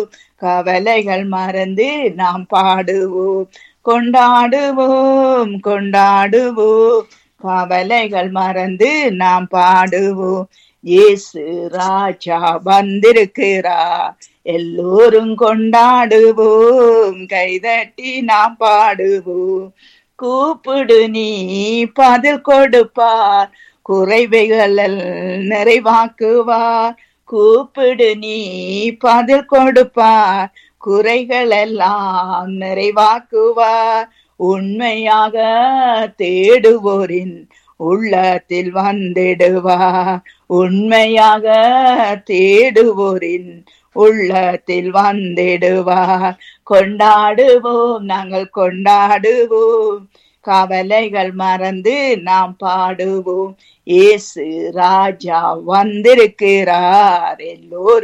கவலைகள் மறந்து நாம் பாடுவோம் கொண்டாடுவோம் கொண்டாடுவோம் கவலைகள் மறந்து நாம் பாடுவோம் இயேசு ராஜா வந்திருக்கிறார் எல்லோரும் கொண்டாடுவோம் கைதட்டி நாம் பாடுவோம் கூப்பிடு நீ பதில் கொடுப்பார் குறைவைகள் நிறைவாக்குவார் கூப்பிடு நீ பதில் கொடுப்பார் குறைகள் எல்லாம் நிறைவாக்குவார் உண்மையாக தேடுவோரின் உள்ளத்தில் வந்திடுவார் உண்மையாக தேடுவோரின் உள்ளத்தில் வந்திடுவார் கொண்டாடுவோம் நாங்கள் கொண்டாடுவோம் கவலைகள் மறந்து நாம் பாடுவோம் இயேசு ராஜா வந்திருக்கிறார் எல்லோரும்